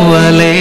தூவலே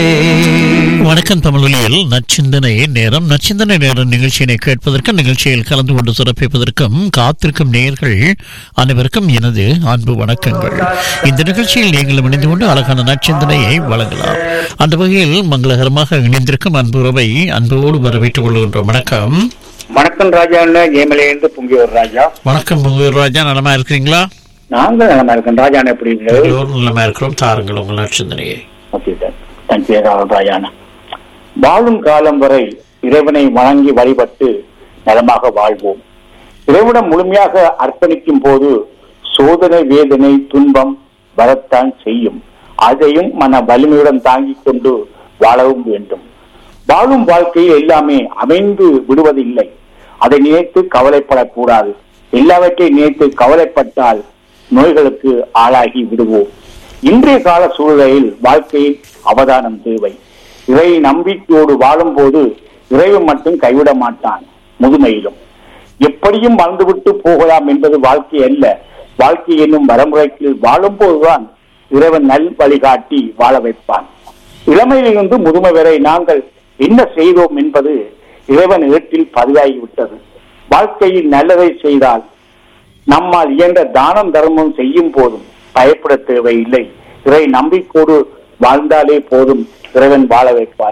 வணக்கம் தமிழொலியில் நச்சிந்தனை நேரம் நச்சிந்தனை நேரம் நிகழ்ச்சியினை கேட்பதற்கும் நிகழ்ச்சியில் கலந்து கொண்டு சிறப்பிப்பதற்கும் காத்திருக்கும் நேயர்கள் அனைவருக்கும் எனது அன்பு வணக்கங்கள் இந்த நிகழ்ச்சியில் நீங்கள் இணைந்து கொண்டு அழகான நச்சிந்தனையை வழங்கலாம் அந்த வகையில் மங்களகரமாக இணைந்திருக்கும் அன்பு உறவை அன்போடு வரவேற்றுக் கொள்கின்றோம் வணக்கம் வணக்கம் ராஜா ஜெயமலையிலிருந்து பொங்கியூர் ராஜா வணக்கம் முகவர் ராஜா நலமா இருக்கிறீங்களா நாங்க நலமா இருக்கேன் ராஜா எப்படி இருக்கீங்க? எல்லோரும் நலமா இருக்கிறோம் தாருங்கள் உங்கள் நச்சிந்தனையை ஓகே சார் தேங்க்யூ ராஜானா வாழும் காலம் வரை இறைவனை வணங்கி வழிபட்டு நலமாக வாழ்வோம் இறைவனம் முழுமையாக அர்ப்பணிக்கும் போது சோதனை வேதனை துன்பம் வரத்தான் செய்யும் அதையும் மன வலிமையுடன் தாங்கிக் கொண்டு வாழவும் வேண்டும் வாழும் வாழ்க்கையில் எல்லாமே அமைந்து விடுவதில்லை அதை நினைத்து கவலைப்படக்கூடாது எல்லாவற்றையும் நினைத்து கவலைப்பட்டால் நோய்களுக்கு ஆளாகி விடுவோம் இன்றைய கால சூழ்நிலையில் வாழ்க்கையில் அவதானம் தேவை இறை நம்பிக்கையோடு வாழும்போது இறைவன் மட்டும் கைவிட மாட்டான் முதுமையிலும் எப்படியும் வாழ்ந்துவிட்டு போகலாம் என்பது வாழ்க்கை அல்ல வாழ்க்கை என்னும் வரமுறைக்கு வாழும்போதுதான் இறைவன் நல் வழிகாட்டி வாழ வைப்பான் இளமையிலிருந்து முதுமை வரை நாங்கள் என்ன செய்தோம் என்பது இறைவன் ஏட்டில் பதிவாகிவிட்டது வாழ்க்கையில் நல்லதை செய்தால் நம்மால் இயன்ற தானம் தர்மம் செய்யும் போதும் பயப்பட தேவையில்லை இறை நம்பிக்கோடு வாழ்ந்தாலே போதும் இறைவன் வாழ வைப்பான்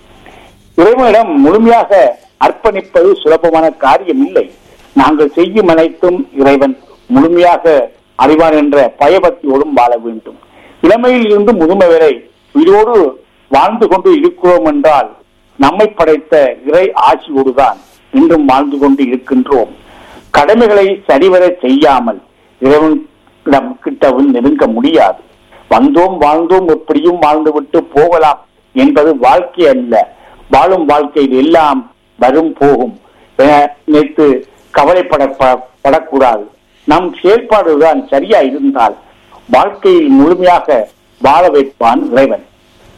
இறைவனிடம் முழுமையாக அர்ப்பணிப்பது சுலபமான காரியம் இல்லை நாங்கள் செய்யும் அனைத்தும் இறைவன் முழுமையாக அறிவான் என்ற பயபக்தியோடும் வாழ வேண்டும் இளமையில் இருந்து முதுமை வரை உயிரோடு வாழ்ந்து கொண்டு இருக்கிறோம் என்றால் நம்மை படைத்த இறை ஆட்சியோடுதான் இன்றும் வாழ்ந்து கொண்டு இருக்கின்றோம் கடமைகளை சரிவர செய்யாமல் இறைவனிடம் கிட்டவும் நெருங்க முடியாது வந்தோம் வாழ்ந்தோம் எப்படியும் வாழ்ந்துவிட்டு போகலாம் என்பது வாழ்க்கை அல்ல வாழும் வாழ்க்கையில் எல்லாம் வரும் போகும் என நினைத்து கவலைப்பட ப- படக்கூடாது நம் செயல்பாடுதான் சரியா இருந்தால் வாழ்க்கையில் முழுமையாக வாழ வைப்பான் இறைவன்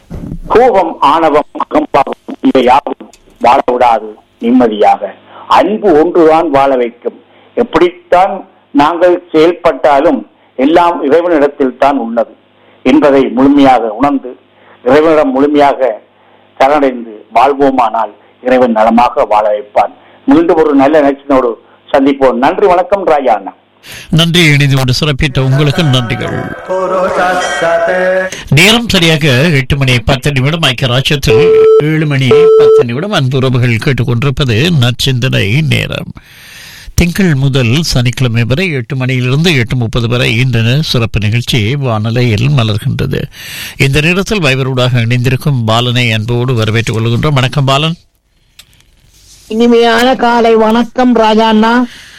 கோபம் ஆணவம் அகம்பாவம் இவை யாவும் வாழ விடாது நிம்மதியாக அன்பு ஒன்றுதான் வாழ வைக்கும் எப்படித்தான் நாங்கள் செயல்பட்டாலும் எல்லாம் இறைவனிடத்தில் தான் உள்ளது என்பதை முழுமையாக உணர்ந்து இறைவனிடம் முழுமையாக சரணடைந்து வாழ்வோமானால் இறைவன் நலமாக வாழ வைப்பான் மீண்டும் ஒரு நல்ல நிகழ்ச்சியோடு சந்திப்போம் நன்றி வணக்கம் ராஜா அண்ணா நன்றி இணைந்து கொண்டு சிறப்பித்த உங்களுக்கு நன்றிகள் புருஷஸ்தே நேரம் சரியாக எட்டு மணி பத்து நிமிடம் ஐக்கிய ராஜ்யத்தில் ஏழு மணி பத்து நிமிடம் அன்புறவுகள் கேட்டுக்கொண்டிருப்பது நச்சிந்தனை நேரம் திங்கள் முதல் சனிக்கிழமை வரை எட்டு மணியிலிருந்து எட்டு முப்பது வரை இந்த சிறப்பு நிகழ்ச்சி வானலையில் மலர்கின்றது இந்த நேரத்தில் வைபரூடாக இணைந்திருக்கும் பாலனை அன்போடு வரவேற்றுக் கொள்கின்றோம் வணக்கம் பாலன் இனிமையான காலை வணக்கம் ராஜாண்ணா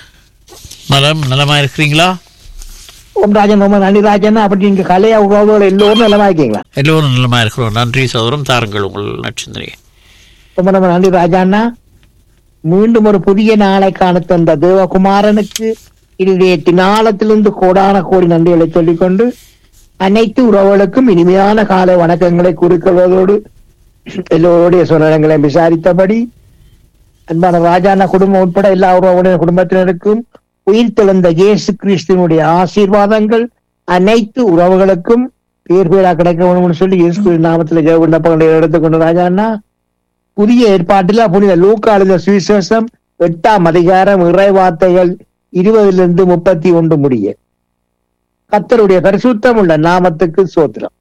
நலம் நலமா இருக்கிறீங்களா ஓம் ராஜன் ரொம்ப நன்றி ராஜண்ணா அப்படி நீங்க கலையா உறவுகள் எல்லோரும் நலமா இருக்கீங்களா எல்லோரும் நலமா இருக்கிறோம் நன்றி சகோதரம் தாருங்கள் உங்கள் நச்சிந்தனை ரொம்ப ரொம்ப நன்றி ராஜாண்ணா மீண்டும் ஒரு புதிய நாளை காண தந்த தேவகுமாரனுக்கு என்னுடைய தினாலத்திலிருந்து கோடான கோடி நன்றிகளை சொல்லிக்கொண்டு அனைத்து உறவுகளுக்கும் இனிமையான காலை வணக்கங்களை குறிக்கொள்வதோடு எல்லோருடைய சுனங்களை விசாரித்தபடி அன்பான ராஜாண்ணா குடும்பம் உட்பட எல்லா உறவுடைய குடும்பத்தினருக்கும் உயிர் தெழுந்த இயேசு கிறிஸ்துவனுடைய ஆசீர்வாதங்கள் அனைத்து உறவுகளுக்கும் பேர் பேரா கிடைக்க வேணும்னு சொல்லி இயேசு கிறிஸ்து நாமத்துல ஜெய விண்ணப்பங்களை எடுத்துக்கொண்டு ராஜாண்ணா புதிய ஏற்பாட்டில் புனித லூக்கா எழுத சுவிசேஷம் எட்டாம் அதிகாரம் இறை வார்த்தைகள் இருபதிலிருந்து முப்பத்தி ஒன்று முடிய கத்தருடைய பரிசுத்தம் உள்ள நாமத்துக்கு சோத்திரம்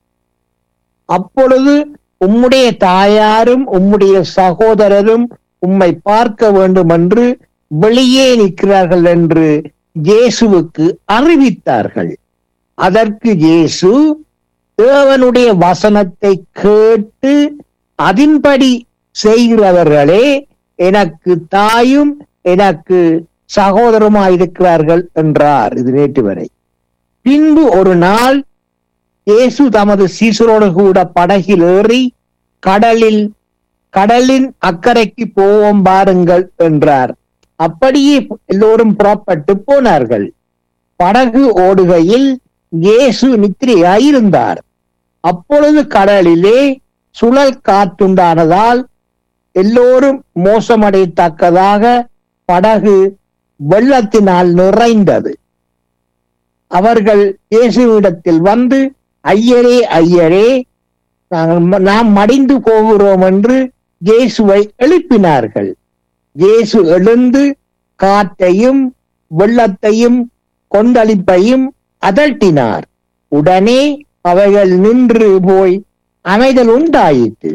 அப்பொழுது உம்முடைய தாயாரும் உம்முடைய சகோதரரும் உம்மை பார்க்க வேண்டும் என்று வெளியே நிற்கிறார்கள் என்று இயேசுவுக்கு அறிவித்தார்கள் அதற்கு இயேசு தேவனுடைய வசனத்தை கேட்டு அதின்படி செய்கிறவர்களே எனக்கு தாயும் எனக்கு சகோதரமாய் இருக்கிறார்கள் என்றார் இது நேற்று வரை பின்பு ஒரு நாள் இயேசு தமது சீசரோடு கூட படகில் ஏறி கடலில் கடலின் அக்கறைக்கு போவோம் பாருங்கள் என்றார் அப்படியே எல்லோரும் புறப்பட்டு போனார்கள் படகு ஓடுகையில் இயேசு நித்திரையாயிருந்தார் அப்பொழுது கடலிலே சுழல் காற்றுண்டானதால் எல்லோரும் மோசமடையத்தக்கதாக படகு வெள்ளத்தினால் நிறைந்தது அவர்கள் இயேசுவிடத்தில் வந்து ஐயரே ஐயரே நாங்கள் ம- நாம் மடிந்து போகிறோம் என்று இயேசுவை எழுப்பினார்கள் இயேசு எழுந்து காற்றையும் வெள்ளத்தையும் கொந்தளிப்பையும் அதட்டினார் உடனே அவைகள் நின்று போய் அமைதல் உண்டாயிற்று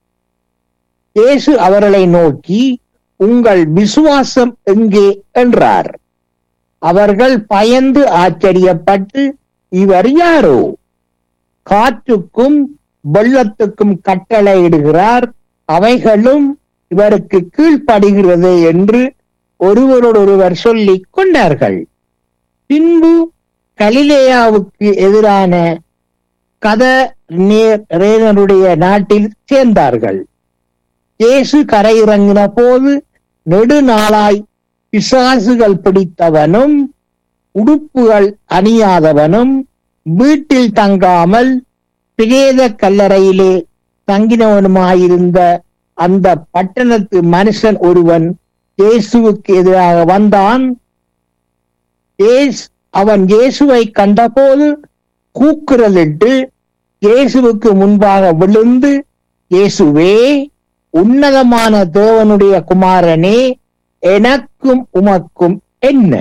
இயேசு அவர்களை நோக்கி உங்கள் விசுவாசம் எங்கே என்றார் அவர்கள் பயந்து ஆச்சரியப்பட்டு இவர் யாரோ காற்றுக்கும் வெள்ளத்துக்கும் கட்டளையிடுகிறார் அவைகளும் இவருக்கு கீழ்ப்படுகிறது என்று ஒருவரோடொருவர் சொல்லிக் கொண்டார்கள் பின்பு கலிலேயாவுக்கு எதிரான கத ரேனருடைய நாட்டில் சேர்ந்தார்கள் இயேசு கரையிறங்கின போது நெடுநாளாய் பிசாசுகள் பிடித்தவனும் உடுப்புகள் அணியாதவனும் வீட்டில் தங்காமல் பிரேத கல்லறையிலே தங்கினவனுமாயிருந்த அந்த பட்டணத்து மனுஷன் ஒருவன் இயேசுவுக்கு எதிராக வந்தான் இயேசு அவன் இயேசுவை கண்டபோது கூக்குரலிட்டு இயேசுவுக்கு முன்பாக விழுந்து இயேசுவே உன்னதமான தேவனுடைய குமாரனே எனக்கும் உமக்கும் என்ன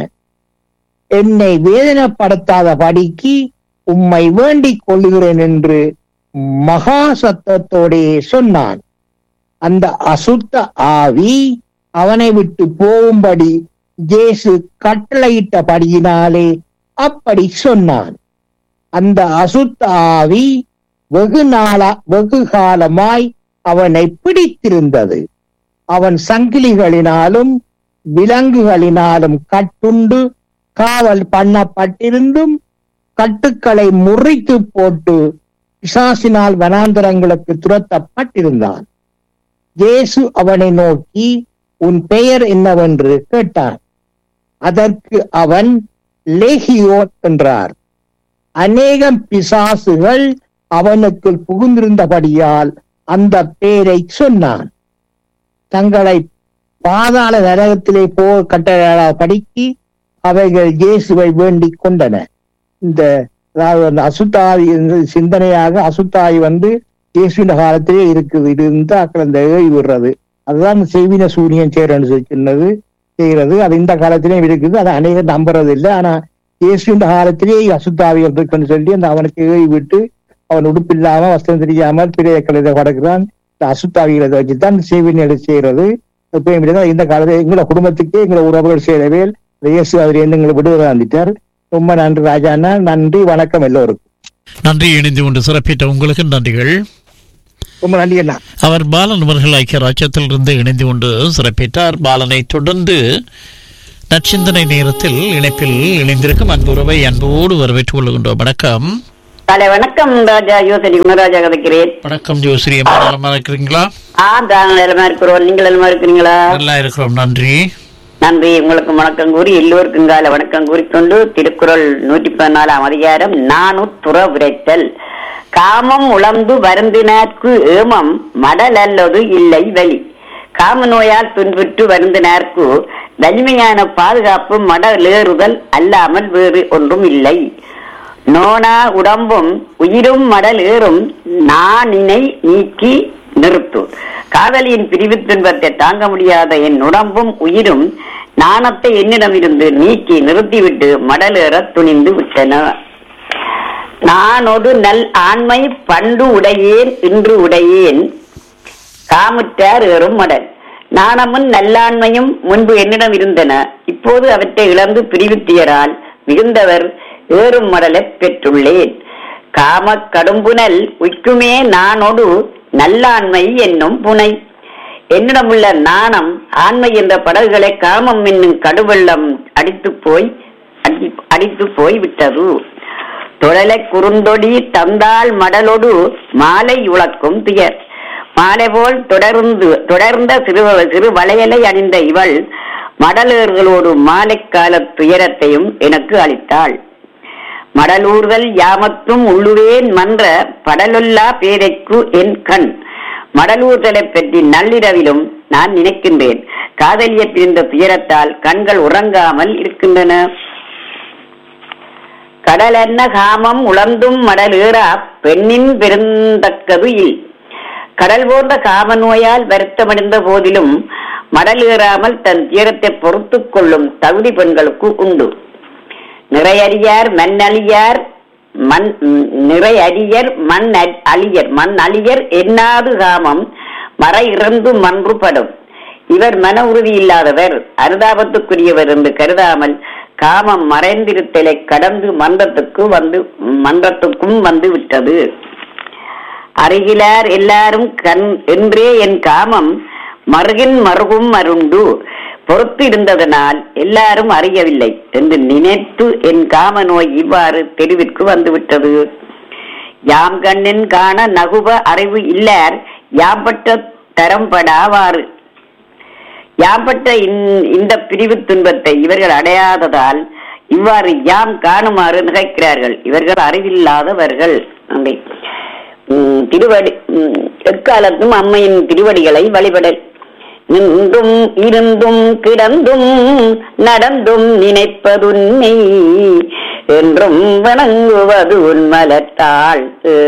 என்னை வேதனைப்படுத்தாத படிக்கு உம்மை வேண்டிக் கொள்ளுகிறேன் என்று மகா சத்தத்தோடே சொன்னான் அந்த அசுத்த ஆவி அவனை விட்டு போகும்படி இயேசு கட்டளையிட்டபடியினாலே அப்படி சொன்னான் அந்த அசுத்த ஆவி வெகு நாளா வெகு காலமாய் அவனை பிடித்திருந்தது அவன் சங்கிலிகளினாலும் விலங்குகளினாலும் கட்டுண்டு காவல் பண்ணப்பட்டிருந்தும் கட்டுக்களை முறித்து போட்டு பிசாசினால் வனாந்தரங்களுக்கு துரத்தப்பட்டிருந்தான் இயேசு அவனை நோக்கி உன் பெயர் என்னவென்று கேட்டான் அதற்கு அவன் லேகியோன் என்றார் அநேகம் பிசாசுகள் அவனுக்குள் புகுந்திருந்தபடியால் அந்த பெயரை சொன்னான் தங்களை பாதாள நரகத்திலே போ கட்டளைப்படிக்கு அவைகள் இயேசுவை வேண்டிக் கொண்டன இந்த அதாவது அந்த அசுத்தாவி இந்த சிந்தனையாக அசுத்தாவி வந்து இயேசுவின் காலத்திலே இருக்குது இது இருந்து அக்கள் அந்த ஏழி விடுறது அதுதான் செய்வின சூரியன் சேரன்னு சொல்லி சொன்னது செய்கிறது அது இந்த காலத்திலேயும் இருக்குது அதை அநேகர் நம்புறது இல்லை ஆனா இயேசுவின் காலத்திலே அசுத்தாவி இருக்குன்னு சொல்லி அந்த அவனுக்கு ஏழி விட்டு அவன் உடுப்பில்லாம வஸ்திரம் தெரியாமல் பிறைய கழுதை படக்கிறான் இந்த அசுத்தாவிகளை வச்சுதான் செய்வினை செய்யறது எப்பயும் இப்படிதான் இந்த காலத்துல எங்களோட குடும்பத்துக்கே எங்களோட உறவுகள் செய்யவே இயேசு அதில் இருந்து எங்களை விடுவதாந்திட்டார் ரொம்ப நன்றி ராஜாண்ணா நன்றி வணக்கம் எல்லோருக்கும் நன்றி இணைந்து கொண்டு சிறப்பித்த உங்களுக்கு நன்றிகள் ரொம்ப நன்றி அண்ணா அவர் பாலன் அவர்கள் ஐக்கிய ராஜ்யத்திலிருந்து இணைந்து கொண்டு சிறப்பித்தார் பாலனை தொடர்ந்து நற்சிந்தனை நேரத்தில் இணைப்பில் இணைந்திருக்கும் அன்புறவை அன்போடு வரவேற்றுக் கொள்கின்றோம் வணக்கம் காலை வணக்கம் ராஜா யோசனை குணராஜா கதைக்கிறேன் வணக்கம் ஜோசிரி அம்மா நலமா இருக்கிறீங்களா ஆ தான் நிலமா இருக்கிறோம் நீங்கள் நிலமா இருக்கிறீங்களா நல்லா இருக்கிறோம் நன்றி நன்றி உங்களுக்கு வணக்கம் கூறி எல்லோருக்கும் கால வணக்கம் கூறிக்கொண்டு திருக்குறள் நூற்றி பதினாலாம் அதிகாரம் நானூத்துற உரைத்தல் காமம் உளர்ந்து வருந்தினார்க்கு ஏமம் மடல் அல்லது இல்லை வலி காம நோயால் துன்புற்று வருந்தினார்க்கு வலிமையான பாதுகாப்பு மடலேறுதல் அல்லாமல் வேறு ஒன்றும் இல்லை நோனா உடம்பும் உயிரும் மடல் ஏறும் நானினை நீக்கி நிறுத்து காதலியின் பிரிவு துன்பத்தை தாங்க முடியாத என் உடம்பும் உயிரும் நாணத்தை என்னிடமிருந்து நீக்கி நிறுத்திவிட்டு மடலேற துணிந்து விட்டன நானொரு நல் ஆண்மை பண்டு உடையேன் இன்று உடையேன் காமுற்றார் ஏறும் மடல் நாணமும் நல்லாண்மையும் முன்பு என்னிடம் இருந்தன இப்போது அவற்றை இழந்து பிரிவுத்தியரால் மிகுந்தவர் ஏறும் மடலைப் பெற்றுள்ளேன் காம கடும்புனல் உய்க்குமே நானொடு நல்லாண்மை என்னும் புனை என்னிடமுள்ள நாணம் ஆண்மை என்ற படகுகளை காமம் என்னும் கடுவெள்ளம் அடித்து போய் அடி- அடித்து போய் விட்டது தொழலை குறுந்தொடி தந்தாள் மடலொடு மாலை உழக்கும் துயர் மாலை போல் தொடர்ந்து தொடர்ந்த சிறு சிறு வளையலை அணிந்த இவள் மடலேர்களோடு மாலைக்கால துயரத்தையும் எனக்கு அளித்தாள் மடலூர்தல் யாமத்தும் உள்ளுவேன் மன்ற படலொல்லா பேதைக்கு என் கண் மடலூர்தலைப் பற்றி நள்ளிரவிலும் நான் நினைக்கின்றேன் காதலிய பிரிந்த துயரத்தால் கண்கள் உறங்காமல் இருக்கின்றன கடல் என்ன காமம் உழந்தும் மடலேறா பெண்ணின் பெருந்தக்கது இல் கடல் போன்ற காம நோயால் வருத்தமடைந்த போதிலும் மடல் ஏறாமல் தன் தீரத்தை பொறுத்துக் கொள்ளும் தகுதி பெண்களுக்கு உண்டு நிறையறியார் மண்ணழியார் மண் ம், நிறையறியர் மண் அ- அழியர் மண் அழியர் எண்ணாது காமம் மற இறந்து மன்றுபடும் இவர் மன உறுதி இல்லாதவர் அனுதாபத்துக்குரியவர் என்று கருதாமல் காமம் மறைந்திருத்தலை கடந்து மன்றத்துக்கு வந்து மன்றத்துக்கும் வந்து விட்டது அருகிலார் எல்லாரும் கண் என்றே என் காமம் மருகின் மருகும் மருண்டு பொறுத்து இருந்ததனால் எல்லாரும் அறியவில்லை என்று நினைத்து என் காம நோய் இவ்வாறு தெருவிற்கு வந்துவிட்டது யாம் கண்ணின் காண நகுப அறிவு இல்லார் யாம்பட்ட தரம்படாவாறு யாம்பட்ட இந்த- இந்த பிரிவு துன்பத்தை இவர்கள் அடையாததால் இவ்வாறு யாம் காணுமாறு நினைக்கிறார்கள் இவர்கள் அறிவில்லாதவர்கள் நன்றி உம், திருவடி உம், எக்காலத்தும் அம்மையின் திருவடிகளை வழிபடல் நின்றும் இருந்தும் கிடந்தும் நடந்தும் நினைப்பதுன்னை என்றும் வணங்குவது உன் மலத்தாள்